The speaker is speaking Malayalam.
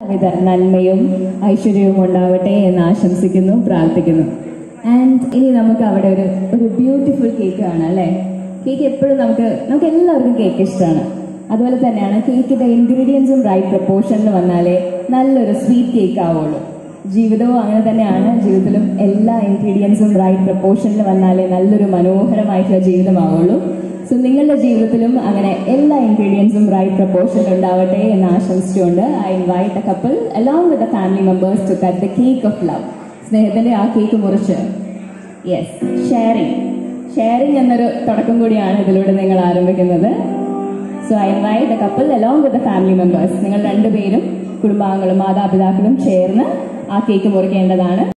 വിധ നന്മയും ഐശ്വര്യവും ഉണ്ടാവട്ടെ എന്ന് ആശംസിക്കുന്നു പ്രാർത്ഥിക്കുന്നു ആൻഡ് ഇനി നമുക്ക് അവിടെ ഒരു ഒരു ബ്യൂട്ടിഫുൾ കേക്ക് കാണാം അല്ലേ കേക്ക് എപ്പോഴും നമുക്ക് നമുക്ക് എല്ലാവർക്കും കേക്ക് ഇഷ്ടമാണ് അതുപോലെ തന്നെയാണ് കേക്കിന്റെ ഇൻഗ്രീഡിയൻസും റൈറ്റ് പ്രപ്പോർഷനിൽ വന്നാലേ നല്ലൊരു സ്വീറ്റ് കേക്ക് ആവുള്ളൂ ജീവിതവും അങ്ങനെ തന്നെയാണ് ജീവിതത്തിലും എല്ലാ ഇൻഗ്രീഡിയൻസും റൈറ്റ് പ്രപ്പോർഷനിൽ വന്നാലേ നല്ലൊരു മനോഹരമായിട്ടുള്ള ജീവിതമാവുള്ളൂ സോ നിങ്ങളുടെ ജീവിതത്തിലും അങ്ങനെ എല്ലാ ഇൻഗ്രീഡിയൻസും റൈറ്റ് പ്രപ്പോർഷനിൽ ഉണ്ടാവട്ടെ എന്ന് ആശംസിച്ചുകൊണ്ട് I invite a couple along with the family members to cut the cake of love സ്നേഹത്തിന്റെ ആ കേക്ക് മുറിച്ച് യെസ് ഷെയറിംഗ് ഷെയറിംഗ് എന്നൊരു തുടക്കം കൂടിയാണ് ഇതിലൂടെ നിങ്ങൾ ആരംഭിക്കുന്നത് so I invite the couple along with the family members നിങ്ങൾ രണ്ടുപേരും കുടുംബാംഗങ്ങളും മാതാപിതാക്കളും ചേർന്ന് ആ കേക്ക് മുറിക്കേണ്ടതാണ്